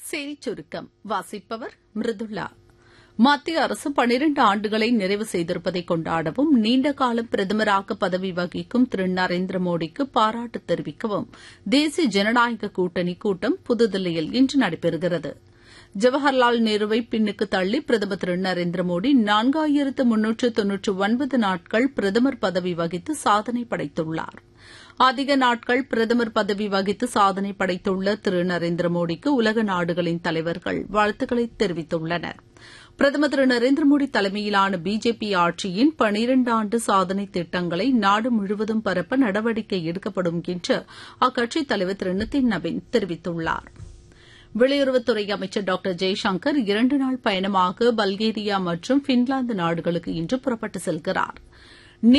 செய்திச் சுருக்கம் வாசிப்பவர் மிருதுளா மத்திய அரசு பனிரண்டு ஆண்டுகளை நிறைவு செய்திருப்பதை கொண்டாடவும் நீண்ட காலம் பிரதமராக பதவி வகிக்கும் திரு நரேந்திர மோடிக்கு பாராட்டு தெரிவிக்கவும் தேசிய ஜனநாயக கூட்டணி கூட்டம் புதுதில்லியில் இன்று நடைபெறுகிறது ஜவஹர்லால் நேருவை பின்னுக்கு தள்ளி பிரதமர் திரு நரேந்திர மோடி நான்காயிரத்து முன்னூற்று தொன்னூற்று ஒன்பது நாட்கள் பிரதமர் பதவி வகித்து சாதனை படைத்துள்ளார் அதிக நாட்கள் பிரதமர் பதவி வகித்து சாதனை படைத்துள்ள திரு நரேந்திர மோடிக்கு உலக நாடுகளின் தலைவர்கள் வாழ்த்துக்களை தெரிவித்துள்ளனர் பிரதமர் திரு நரேந்திர மோடி தலைமையிலான பிஜேபி ஆட்சியின் பனிரண்டு ஆண்டு சாதனை திட்டங்களை நாடு முழுவதும் பரப்ப நடவடிக்கை எடுக்கப்படும் என்று அக்கட்சித் தலைவர் திரு நிதின் நவீன் தெரிவித்துள்ளார் வெளியுறவுத்துறை அமைச்சர் டாக்டர் ஜெய்சங்கர் இரண்டு நாள் பயணமாக பல்கேரியா மற்றும் பின்லாந்து நாடுகளுக்கு இன்று புறப்பட்டு செல்கிறார்